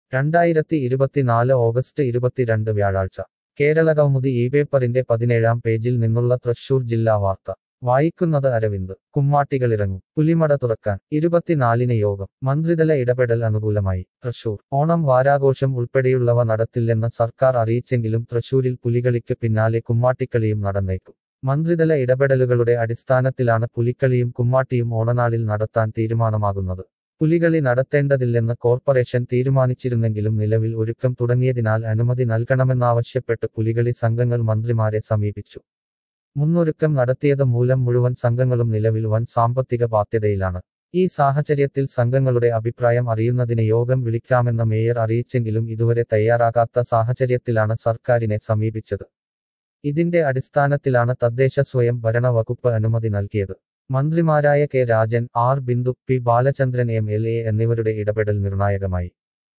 രണ്ടായിരത്തി ഇരുപത്തിനാല് ഓഗസ്റ്റ് ഇരുപത്തിരണ്ട് വ്യാഴാഴ്ച കേരള കൗമുദി ഈ പേപ്പറിന്റെ പതിനേഴാം പേജിൽ നിന്നുള്ള തൃശൂർ ജില്ലാ വാർത്ത വായിക്കുന്നത് അരവിന്ദ് കുമ്മാട്ടികളിറങ്ങും പുലിമട തുറക്കാൻ ഇരുപത്തിനാലിന് യോഗം മന്ത്രിതല ഇടപെടൽ അനുകൂലമായി തൃശൂർ ഓണം വാരാഘോഷം ഉൾപ്പെടെയുള്ളവ നടത്തില്ലെന്ന് സർക്കാർ അറിയിച്ചെങ്കിലും തൃശൂരിൽ പുലികളിക്ക് പിന്നാലെ കുമ്മാട്ടിക്കളിയും നടന്നേക്കും മന്ത്രിതല ഇടപെടലുകളുടെ അടിസ്ഥാനത്തിലാണ് പുലിക്കളിയും കുമ്മാട്ടിയും ഓണനാളിൽ നടത്താൻ തീരുമാനമാകുന്നത് പുലികളി നടത്തേണ്ടതില്ലെന്ന് കോർപ്പറേഷൻ തീരുമാനിച്ചിരുന്നെങ്കിലും നിലവിൽ ഒരുക്കം തുടങ്ങിയതിനാൽ അനുമതി നൽകണമെന്നാവശ്യപ്പെട്ട് പുലികളി സംഘങ്ങൾ മന്ത്രിമാരെ സമീപിച്ചു മുന്നൊരുക്കം നടത്തിയത് മൂലം മുഴുവൻ സംഘങ്ങളും നിലവിൽ വൻ സാമ്പത്തിക ബാധ്യതയിലാണ് ഈ സാഹചര്യത്തിൽ സംഘങ്ങളുടെ അഭിപ്രായം അറിയുന്നതിന് യോഗം വിളിക്കാമെന്ന് മേയർ അറിയിച്ചെങ്കിലും ഇതുവരെ തയ്യാറാകാത്ത സാഹചര്യത്തിലാണ് സർക്കാരിനെ സമീപിച്ചത് ഇതിന്റെ അടിസ്ഥാനത്തിലാണ് തദ്ദേശ സ്വയം ഭരണ വകുപ്പ് അനുമതി നൽകിയത് മന്ത്രിമാരായ K Rajan R Bindu P Balachandran M L A എന്നിവരുടെ ഇടപെടൽ നിർണായകമായി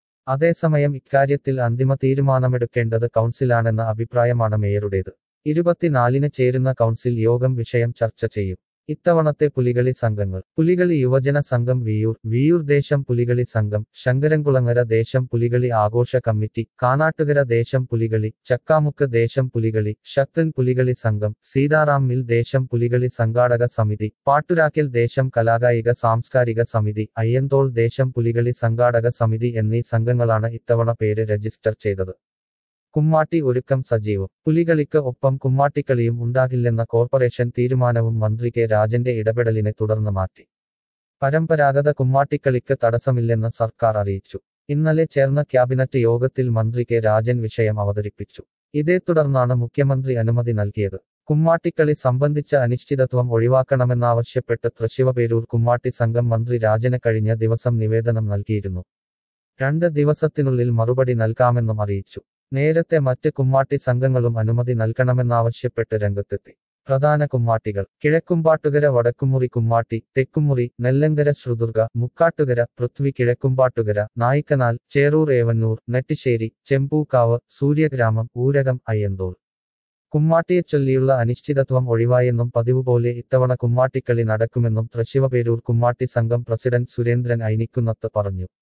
അതേസമയം ഇക്കാര്യത്തിൽ അന്തിമ തീരുമാനമെടുക്കേണ്ടത് കൗൺസിലാണെന്ന അഭിപ്രായമാണ് മേയറുടേത് ഇരുപത്തിനാലിന് ചേരുന്ന കൗൺസിൽ യോഗം വിഷയം ചർച്ച ചെയ്യും ഇത്തവണത്തെ പുലികളി സംഘങ്ങൾ പുലികളി യുവജന സംഘം വിയൂർ വിയൂർ ദേശം പുലികളി സംഘം ശങ്കരൻകുളങ്ങര ദേശം പുലികളി ആഘോഷ കമ്മിറ്റി കാനാട്ടുകര ദേശം പുലികളി ചക്കാമുക്ക് ദേശം പുലികളി ശക്തൻ പുലികളി സംഘം സീതാറാം മിൽ ദേശം പുലികളി സംഘാടക സമിതി പാട്ടുരാക്കൽ ദേശം കലാകായിക സാംസ്കാരിക സമിതി അയ്യന്തോൾ ദേശം പുലികളി സംഘാടക സമിതി എന്നീ സംഘങ്ങളാണ് ഇത്തവണ പേര് രജിസ്റ്റർ ചെയ്തത് കുമ്മാട്ടി ഒരുക്കം സജീവം പുലികളിക്ക് ഒപ്പം കുമ്മാട്ടിക്കളിയും ഉണ്ടാകില്ലെന്ന കോർപ്പറേഷൻ തീരുമാനവും മന്ത്രി കെ രാജന്റെ ഇടപെടലിനെ തുടർന്ന് മാറ്റി പരമ്പരാഗത കുമ്മാട്ടിക്കളിക്ക് തടസ്സമില്ലെന്ന് സർക്കാർ അറിയിച്ചു ഇന്നലെ ചേർന്ന ക്യാബിനറ്റ് യോഗത്തിൽ മന്ത്രി കെ രാജൻ വിഷയം അവതരിപ്പിച്ചു ഇതേ തുടർന്നാണ് മുഖ്യമന്ത്രി അനുമതി നൽകിയത് കുമ്മാട്ടിക്കളി സംബന്ധിച്ച അനിശ്ചിതത്വം ഒഴിവാക്കണമെന്നാവശ്യപ്പെട്ട് തൃശിവപേരൂർ കുമ്മാട്ടി സംഘം മന്ത്രി രാജന് കഴിഞ്ഞ ദിവസം നിവേദനം നൽകിയിരുന്നു രണ്ട് ദിവസത്തിനുള്ളിൽ മറുപടി നൽകാമെന്നും അറിയിച്ചു നേരത്തെ മറ്റ് കുമ്മാട്ടി സംഘങ്ങളും അനുമതി നൽകണമെന്നാവശ്യപ്പെട്ട് രംഗത്തെത്തി പ്രധാന കുമ്മാട്ടികൾ കിഴക്കുംപാട്ടുകര വടക്കുമുറി കുമ്മാട്ടി തെക്കുമുറി നെല്ലങ്കര ശ്രുദുർഗ മുക്കാട്ടുകര പൃഥ്വി കിഴക്കുംപാട്ടുകര നായിക്കനാൽ ചേറൂർ ഏവന്നൂർ നെട്ടിശ്ശേരി ചെമ്പൂക്കാവ് സൂര്യഗ്രാമം ഊരകം അയ്യന്തോൾ കുമ്മാട്ടിയെ ചൊല്ലിയുള്ള അനിശ്ചിതത്വം ഒഴിവായെന്നും പതിവുപോലെ ഇത്തവണ കുമ്മാട്ടിക്കളി നടക്കുമെന്നും തൃശിവപേരൂർ കുമ്മാട്ടി സംഘം പ്രസിഡന്റ് സുരേന്ദ്രൻ ഐനിക്കുന്നത്ത് പറഞ്ഞു